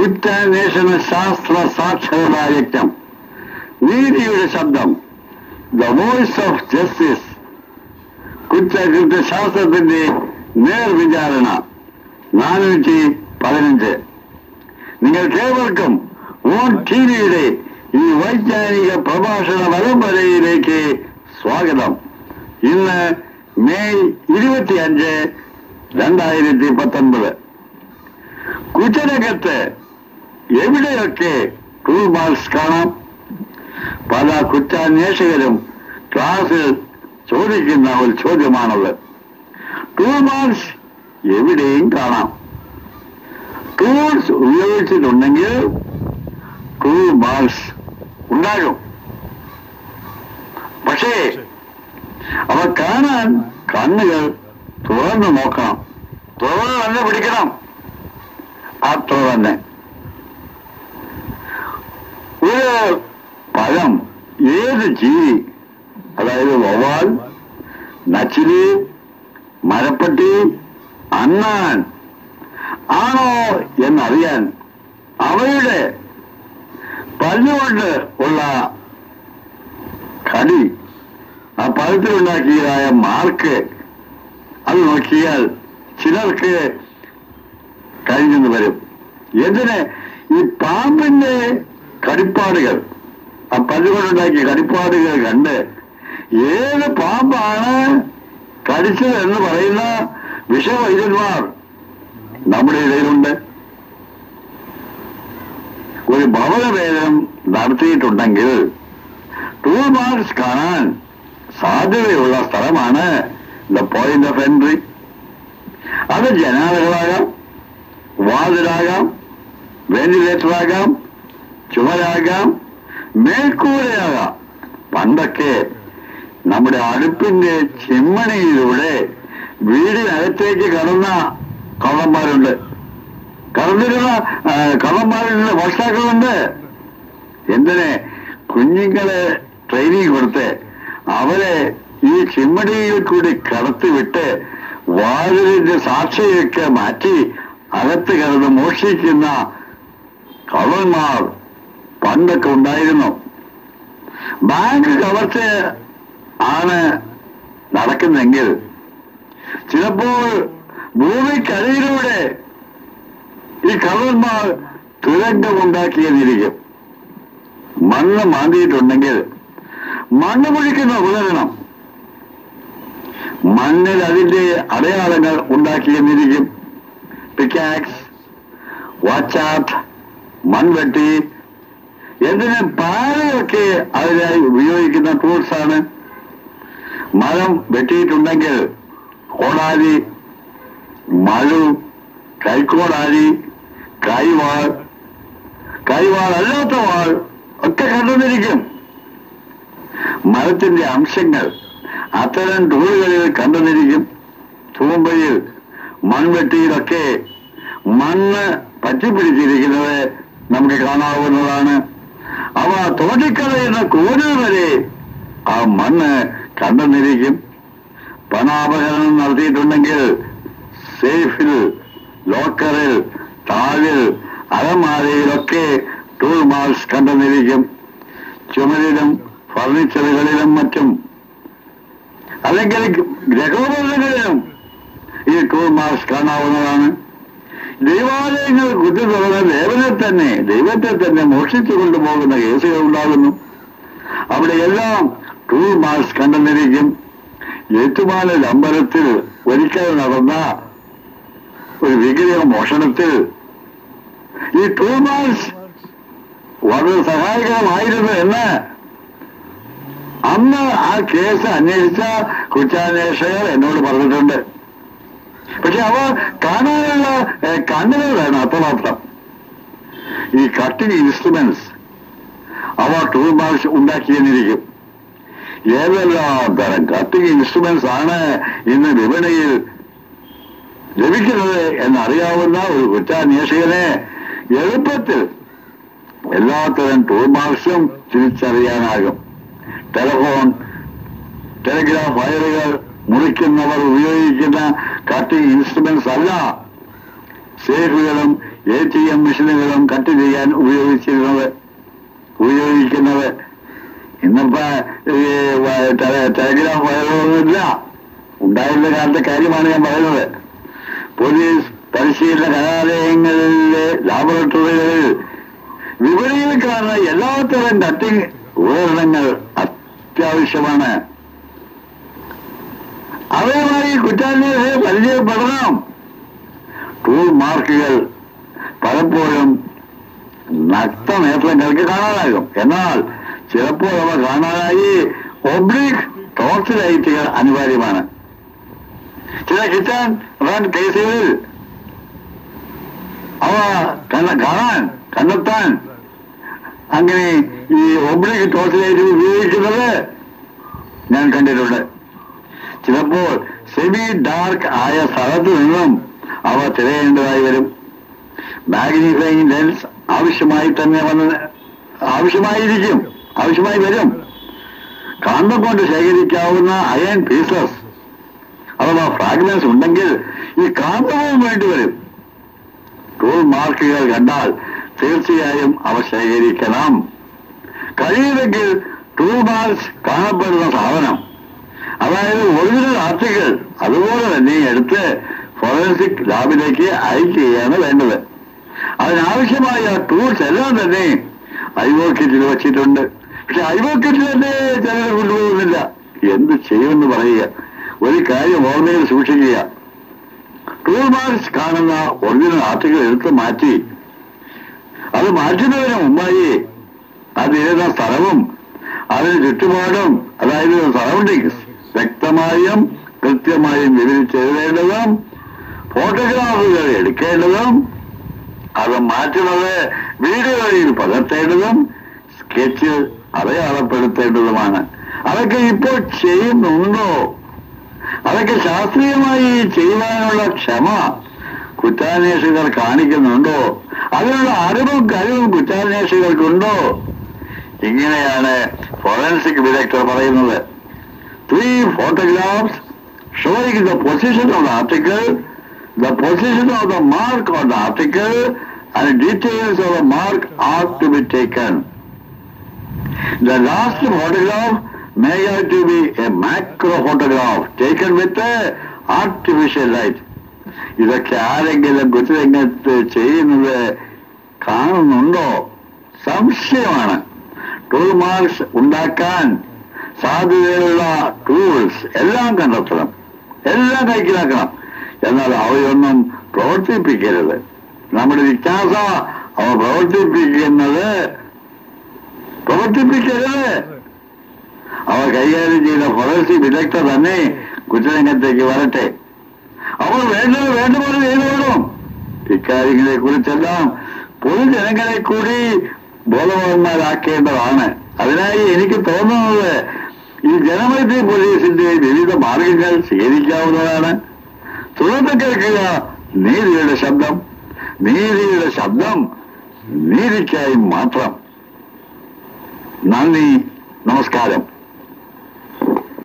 കുറ്റാന്വേഷണ ശാസ്ത്ര സാക്ഷരതാ യജ്ഞം നീതിയുടെ ശബ്ദം ദ വോയിസ് ഓഫ് ജസ്റ്റിസ് കുറ്റകൃത്യ ശാസ്ത്രത്തിന്റെ നേർവിചാരണ നാനൂറ്റി പതിനഞ്ച് നിങ്ങൾക്കേവർക്കും ഓൺ ടി വിയുടെ ഈ വൈജ്ഞാനിക പ്രഭാഷണ പരമ്പരയിലേക്ക് സ്വാഗതം ഇന്ന് മെയ് ഇരുപത്തിയഞ്ച് രണ്ടായിരത്തി പത്തൊൻപത് കുറ്റരംഗത്ത് എവിടെയൊക്കെ ടൂൾ മാർക്സ് കാണാം പല കുറ്റാന്വേഷകരും ക്ലാസ്സിൽ ചോദിക്കുന്ന ഒരു ചോദ്യമാണത് ടൂൾ മാർക്സ് എവിടെയും കാണാം ടൂൾസ് ഉപയോഗിച്ചിട്ടുണ്ടെങ്കിൽ ടൂൾ മാർക്സ് ഉണ്ടാകും പക്ഷേ അവ കാണാൻ കണ്ണുകൾ തുറന്നു നോക്കണം തുറന്നു തന്നെ പിടിക്കണം അത്ര തന്നെ ഒരു പഴം ഏത് ജീവി അതായത് വവ്വാൽ നച്ചിലി മരപ്പട്ടി അണ്ണാൻ ആണോ എന്നറിയാൻ അവയുടെ പല്ലുകൊണ്ട് ഉള്ള കടി ആ പഴത്തിലുണ്ടാക്കിയതായ മാർക്ക് അത് നോക്കിയാൽ ചിലർക്ക് കഴിഞ്ഞെന്ന് വരും എന്തിന് ഈ പാമ്പിന്റെ കടിപ്പാടുകൾ ആ പല്ലുകൊണ്ടുണ്ടാക്കിയ കടിപ്പാടുകൾ കണ്ട് ഏത് പാമ്പാണ് കടിച്ചത് എന്ന് പറയുന്ന വിഷവൈദ്യന്മാർ നമ്മുടെ ഇടയിലുണ്ട് ഒരു ഭവനഭേദം നടത്തിയിട്ടുണ്ടെങ്കിൽ ടൂൾ മാർക്സ് കാണാൻ സാധ്യതയുള്ള സ്ഥലമാണ് ദ പോയിന്റ് ഓഫ് എൻട്രി അത് ജനാലകളാകാം വാതിലാകാം വെന്റിലേറ്ററാകാം ചുമരാകാം മേൽക്കൂരയാകാം പണ്ടൊക്കെ നമ്മുടെ അടുപ്പിന്റെ ചിമ്മണിയിലൂടെ വീടിനകത്തേക്ക് കടന്ന കള്ളന്മാരുണ്ട് കടന്നിരുന്ന ആ, കള്ളന്മാരുടെ മോഷ്ടാക്കളുണ്ട് എന്തിന് കുഞ്ഞുങ്ങളെ ട്രെയിനിങ് കൊടുത്ത് അവരെ ഈ ചിമ്മടിയിൽ കൂടി കടത്തിവിട്ട് വാതിലിന്റെ സാക്ഷിയൊക്കെ മാറ്റി അകത്ത് കിടന്ന് മോഷ്ടിക്കുന്ന കള്ളന്മാർ പണ്ടൊക്കെ ഉണ്ടായിരുന്നു ബാങ്ക് കവർച്ച ആണ് നടക്കുന്നെങ്കിൽ ചിലപ്പോൾ ഭൂമിക്കടിയിലൂടെ ഈ കള്ളന്മാർ തുരങ്കമുണ്ടാക്കിയെന്നിരിക്കും മണ്ണ് മാന്തിയിട്ടുണ്ടെങ്കിൽ മണ്ണ് കുഴിക്കുന്ന ഉപകരണം മണ്ണിൽ അതിന്റെ അടയാളങ്ങൾ ഉണ്ടാക്കിയെന്നിരിക്കും പിക്കാക്സ് വാച്ചാട്ട് മൺവെട്ടി എന്തിന് പാലയൊക്കെ അതിനായി ഉപയോഗിക്കുന്ന ടൂൾസ് ആണ് മരം വെട്ടിയിട്ടുണ്ടെങ്കിൽ കോടാലി മഴു കൈക്കോടാലി കൈവാൾ കൈവാൾ അല്ലാത്ത വാൾ ഒക്കെ കണ്ടുവന്നിരിക്കും മരത്തിന്റെ അംശങ്ങൾ അത്തരം ടൂളുകളിൽ കണ്ടുവന്നിരിക്കും തൂമ്പയിൽ മൺവെട്ടിയിലൊക്കെ മണ്ണ് പറ്റിപ്പിടിച്ചിരിക്കുന്നത് നമുക്ക് കാണാവുന്നതാണ് അവ തോട്ടിക്കളയുന്ന കോരുകൾ വരെ ആ മണ്ണ് കണ്ടെന്നിരിക്കും പണാപകരണം നടത്തിയിട്ടുണ്ടെങ്കിൽ സേഫിൽ ലോക്കറിൽ താഴിൽ അലമാരയിലൊക്കെ ടൂൾ മാർക്സ് കണ്ടെന്നിരിക്കും ചുമരിലും ഫർണിച്ചറുകളിലും മറ്റും അല്ലെങ്കിൽ ഗ്രഹോപകരണങ്ങളിലും ഈ ടൂൾ മാർക്സ് കാണാവുന്നതാണ് ദൈവാലയങ്ങൾ കുറ്റം തുറന്ന ദേവനെ തന്നെ ദൈവത്തെ തന്നെ മോഷിച്ചു കൊണ്ടുപോകുന്ന കേസുകൾ ഉണ്ടാകുന്നു അവിടെയെല്ലാം ടൂൾ മാർക്സ് കണ്ടെന്നിരിക്കും ഏറ്റുമാനൽ അമ്പലത്തിൽ ഒരിക്കൽ നടന്ന ഒരു വിഗ്രഹ മോഷണത്തിൽ ഈ ടൂൾ മാർക്സ് വളരെ സഹായകരമായിരുന്നു എന്ന് അന്ന് ആ കേസ് അന്വേഷിച്ച കുറ്റാന്വേഷകർ എന്നോട് പറഞ്ഞിട്ടുണ്ട് പക്ഷെ അവ കാണാനുള്ള ഏഹ്, കണ്ണുകൾ വേണം അത്രമാത്രം ഈ കട്ടിംഗ് ഇൻസ്ട്രുമെന്റ്സ് അവ ടൂൾ മാർക്സ് ഉണ്ടാക്കിയെന്നിരിക്കും ഏതെല്ലാം തരം കട്ടിംഗ് ഇൻസ്ട്രുമെന്റ്സ് ആണ് ഇന്ന് വിപണിയിൽ ലഭിക്കുന്നത് എന്നറിയാവുന്ന ഒരു കുറ്റാന്വേഷകനെ എളുപ്പത്തിൽ എല്ലാത്തരം ടൂൾ മാർക്സും തിരിച്ചറിയാനാകും ടെലഫോൺ ടെലിഗ്രാഫ് വയറുകൾ മുറിക്കുന്നവർ ഉപയോഗിക്കുന്ന കട്ടിംഗ് ഇൻസ്ട്രുമെന്റ്സ് അല്ല സേഫുകളും എ ടി എം മെഷീനുകളും കട്ട് ചെയ്യാൻ ഉപയോഗിച്ചിരുന്നത് ഉപയോഗിക്കുന്നത് ഇന്നിപ്പോ ഈ വ- ടെ- ടെലിഗ്രാം വയറൊന്നുമില്ല ഉണ്ടായിരുന്ന കാലത്തെ കാര്യമാണ് ഞാൻ പറയുന്നത് പോലീസ് പരിശീലന കലാലയങ്ങളിലെ ലാബറട്ടറികളിൽ വിപണിയിൽ കാണുന്ന എല്ലാത്തരം കട്ടിംഗ് ഉപകരണങ്ങൾ അത്യാവശ്യമാണ് അവരുമായി കുറ്റാന്വേഷണം പരിചയപ്പെടണം ടൂൾ മാർക്കുകൾ പലപ്പോഴും നഗ്നനേത്രങ്ങൾക്ക് കാണാനാകും എന്നാൽ ചിലപ്പോൾ അവ കാണാനായി ഒബ്ലിക് ടോർച്ച് ലൈറ്റുകൾ അനിവാര്യമാണ് ചില കിട്ടാൻ റൺ കേസുകളിൽ അവ കണ്ണ കാണാൻ കണ്ടെത്താൻ അങ്ങനെ ഈ ഒബ്ലിക് ടോർച്ച് ലൈറ്റ് ഉപയോഗിക്കുന്നത് ഞാൻ കണ്ടിട്ടുണ്ട് ചിലപ്പോൾ സെമി ഡാർക്ക് ആയ സ്ഥലത്ത് നിന്നും അവ തിരയേണ്ടതായി വരും മാഗ്നിഫൈങ് ലെൻസ് ആവശ്യമായി തന്നെ വന്ന് ആവശ്യമായിരിക്കും ആവശ്യമായി വരും കാന്തം കൊണ്ട് ശേഖരിക്കാവുന്ന അയൺ പീസസ് അഥവാ ഫ്രാഗ്മെന്റ്സ് ഉണ്ടെങ്കിൽ ഈ കാന്തവും വേണ്ടി വരും ടൂൾ മാർക്കുകൾ കണ്ടാൽ തീർച്ചയായും അവ ശേഖരിക്കണം കഴിയുമെങ്കിൽ ടൂൾ മാർക്സ് കാണപ്പെടുന്ന സാധനം അതായത് ഒറിജിനൽ ആർട്ടിക്കിൾ അതുപോലെ തന്നെ എടുത്ത് ഫോറൻസിക് ലാബിലേക്ക് അയക്കുകയാണ് വേണ്ടത് അതിനാവശ്യമായ ടൂൾസ് എല്ലാം തന്നെ ഐവോ കിറ്റിൽ വച്ചിട്ടുണ്ട് പക്ഷെ ഐവോ കിറ്റിൽ തന്നെ ചിലർ കൊണ്ടുപോകുന്നില്ല എന്ത് ചെയ്യുമെന്ന് പറയുക ഒരു കാര്യം ഓർമ്മയിൽ സൂക്ഷിക്കുക ടൂൾ മാർക്സ് കാണുന്ന ഒറിജിനൽ ആർട്ടിക്കിൾ എടുത്ത് മാറ്റി അത് മാറ്റുന്നതിന് മുമ്പായി അത് ഇരുന്ന സ്ഥലവും അതിന് ചുറ്റുപാടും അതായത് സറൗണ്ടിങ്സ് വ്യക്തമായും കൃത്യമായും വിവരിച്ചെഴുതേണ്ടതും ഫോട്ടോഗ്രാഫുകൾ എടുക്കേണ്ടതും അത് മാറ്റുന്നത് വീഡിയോയിൽ പകർത്തേണ്ടതും സ്കെച്ച് അടയാളപ്പെടുത്തേണ്ടതുമാണ് അതൊക്കെ ഇപ്പോൾ ചെയ്യുന്നുണ്ടോ അതൊക്കെ ശാസ്ത്രീയമായി ചെയ്യുവാനുള്ള ക്ഷമ കുറ്റാന്വേഷകർ കാണിക്കുന്നുണ്ടോ അതിനുള്ള അറിവും കഴിവും കുറ്റാന്വേഷകർക്കുണ്ടോ ഇങ്ങനെയാണ് ഫോറൻസിക് വിദഗ്ധർ പറയുന്നത് three photographs showing the position of the article the position of the mark on the article and details of the mark are to be taken The last photograph may have to be a macro photograph taken with a artificial light. ഇതൊക്കെ ആരെങ്കിലും കുറ്റരംഗത്ത് ചെയ്യുന്നത് കാണുന്നുണ്ടോ സംശയമാണ് tool marks ഉണ്ടാക്കാൻ സാധ്യതയുള്ള tools എല്ലാം കണ്ടെത്തണം എല്ലാം കൈക്കലാക്കണം എന്നാൽ അവയൊന്നും പ്രവർത്തിപ്പിക്കരുത് നമ്മുടെ ജിജ്ഞാസ അവ പ്രവർത്തിപ്പിക്കുന്നത് പ്രവർത്തിപ്പിക്കരുത് അവ കൈകാര്യം ചെയ്ത ഫോറൻസിക് വിദഗ്ധർ തന്നെ കുറ്റരംഗത്തേക്ക് വരട്ടെ അവർ വേണ്ടത് വേണ്ട പോലെ ചെയ്തോളും ഇക്കാര്യങ്ങളെ കുറിച്ചെല്ലാം പൊതുജനങ്ങളെ കൂടി ബോധവാന്മാരാക്കേണ്ടതാണ് അതിനായി എനിക്ക് തോന്നുന്നത് ഈ ജനമൈത്രി പോലീസിന്റെ വിവിധ മാർഗങ്ങൾ സ്വീകരിക്കാവുന്നതാണ് തുടർന്ന് കേൾക്കുക നീതിയുടെ ശബ്ദം നീതിയുടെ ശബ്ദം നീതിക്കായി മാത്രം നന്ദി നമസ്കാരം